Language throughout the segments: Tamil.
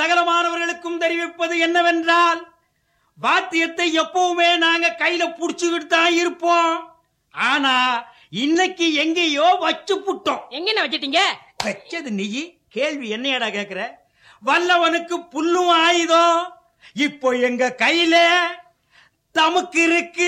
சகலமானவர்களுக்கும் தெரிவிப்பது என்னவென்றால் வாத்தியத்தை எப்பவுமே நாங்க கையில புடிச்சுக்கிட்டு தான் இருப்போம் ஆனா இன்னைக்கு எங்கேயோ வச்சு புட்டோம் எங்க வச்சிட்டீங்க வச்சது நீ கேள்வி என்னையடா கேக்குற வல்லவனுக்கு புல்லும் ஆயுதம் இப்போ எங்க கையில தமக்கு இருக்கு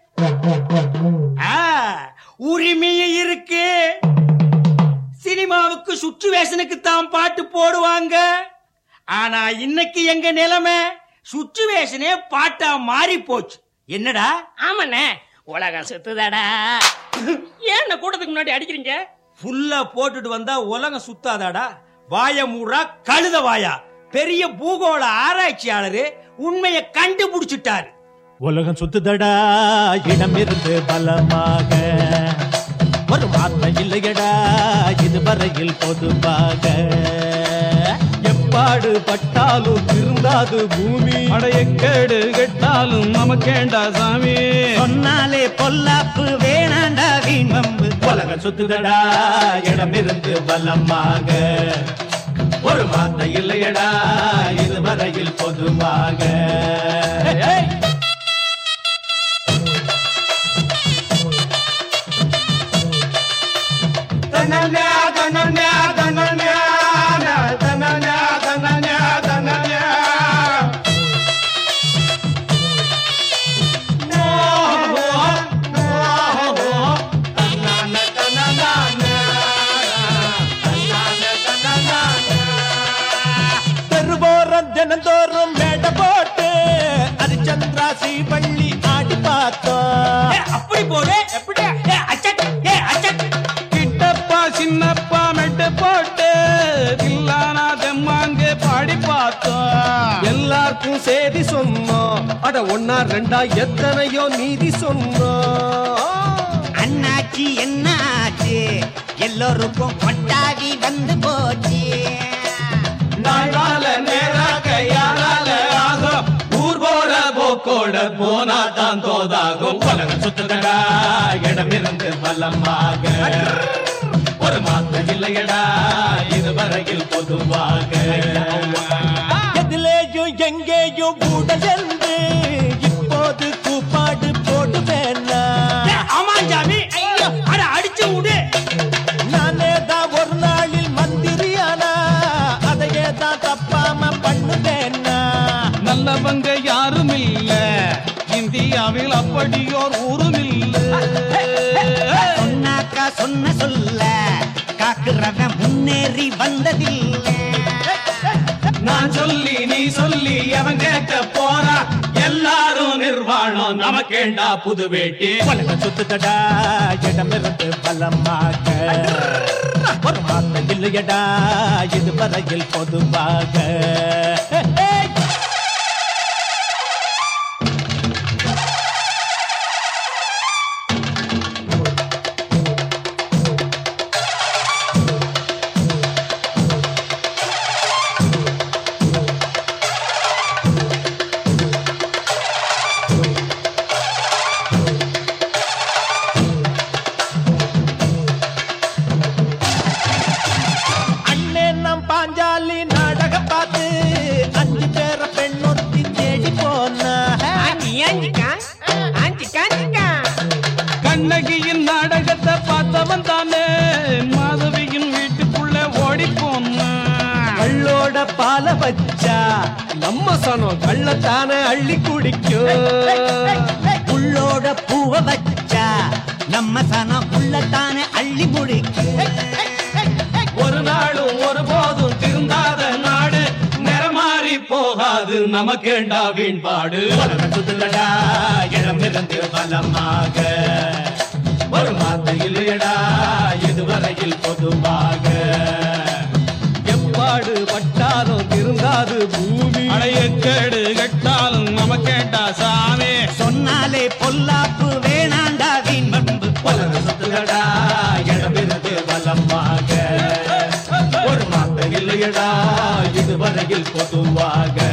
ஆ, உரிமையும் இருக்கு சினிமாவுக்கு சுச்சுவேஷனுக்கு தான் பாட்டு போடுவாங்க ஆனா இன்னைக்கு எங்க நிலைமை சுச்சுவேஷனே பாட்டா மாறி போச்சு என்னடா ஆமாண்ணே உலகம் சுத்துதாடா ஏன் என்ன கூட்டத்துக்கு முன்னாடி அடிக்கிறீங்க ஃபுல்லா போட்டுட்டு வந்தா உலகம் சுத்தாதாடா வாய மூடா கழுத வாயா பெரிய பூகோள ஆராய்ச்சியாளரு உண்மையை கண்டுபிடிச்சிட்டாரு உலகம் சுத்துதடா இடம் இருந்து பலமாக ஒரு வார்த்தை இல்லையடா இதுவரையில் பொதுவாக எப்பாடு பட்டாலும் திருந்தாது பூமி அடையக்கேடு கெட்டாலும் நமக்கேண்டா சாமி சொன்னாலே பொல்லாப்பு வேணாண்டா வீண் வம்பு உலகம் சுத்துதடா இடம் இருந்து பலமாக ஒரு வார்த்தை இல்லையடா இதுவரையில் பொதுவாக ஏய்! தெருவோரம் தினந்தோறும் மேடை போட்டு ஹரிச்சந்திராசி பள்ளி ஆடி பார்த்தோம் ஏ, அப்படி போடு எப்படி ஏ, அச்சட், ஏ, அச்சட். கிட்டப்பா சின்னப்பா மெட்டு போட்டு தில்லானா தெம்மாங்கே பாடி பார்த்தோம் எல்லாருக்கும் செய்தி சொன்னோம் அட ஒன்னா ரெண்டா எத்தனையோ நீதி சொன்னோம் அண்ணாச்சி என்ன ஆச்சு எல்லோருக்கும் கொட்டாவி வந்து போச்சு நாளால நேராக யாரால ஆகும் ஊர் போற போக்கோட போனா தான் தோதாகும் உலகம் சுத்துதடா இடம் இருந்து பலமாக ஒரு மாற்றம் இல்லையடா இதுவரையில் பொதுவாக எதிலேயும் எங்கேயும் கூட சென்று இப்போது கூப்பாடு போட்டு ஏ, வேணா ஆமாம் சாமி ஐயோ அட அடிச்சு விடு நானே தான் ஒரு நாளில் மந்திரியானா அதையே தான் தப்பாம பண்ணுவேன்னா நல்லவங்க யாரும் இல்ல இந்தியாவில் அப்படியோர் ஊரும் இல்ல சொன்னாக்கா சொன்ன சொல்ல காக்குறவன் முன்னேறி வந்ததில்லை நான் சொல்லி நீ சொல்லி அவன் கேட்க போறா எல்லாரும் நிர்வாணம் நமக்கேண்டா புது வேட்டி உலக சுத்துதடா இடமிருந்து பலமாக ஒரு மாத்த இல்லையடா இதுவரையில் பொதுவாக அண்ணே நம் பாஞ்சாலி நாடகம் பார்த்து அஞ்சு பேர பெண்ணொத்தி தேடி போனா ஆஞ்சி ஆஞ்சிக்கா ஆஞ்சிக்கா ஆஞ்சிக்கா கண்ணகியின் நாடகத்தை பார்த்தவன் தானே மாதவியின் வீட்டுக்குள்ள ஓடி போனான் கள்ளோட பால வச்சா நம்ம சனம் கள்ளத்தானே அள்ளி குடிக்கும் உள்ளோட பூவ வச்சா நம்ம சனம் உள்ளத்தானே அள்ளி முடிக்கும் ஒரு நாளும் ஒரு போதும் திருந்தாத நாடு நிறமாறி போகாது நமக்கேண்டா வீண்பாடு உலகம் சுத்துலடா இடம் இருந்து பலமாக ஒரு வார்த்தை இல்லையடா இதுவரையில் பொதுவாக எப்பாடு பட்டாலும் திருந்தாது பூமி அடையக்கேடு கெட்டாலும் நமக்கேண்டா சாமி சொன்னாலே பொல்லாப்பு வேணாண்டா வீண் வம்பு உலகம் சுத்துலடா இடம் இருந்து பலமாக ஒரு வார்த்தை இல்லையடா இதுவரையில் பொதுவாக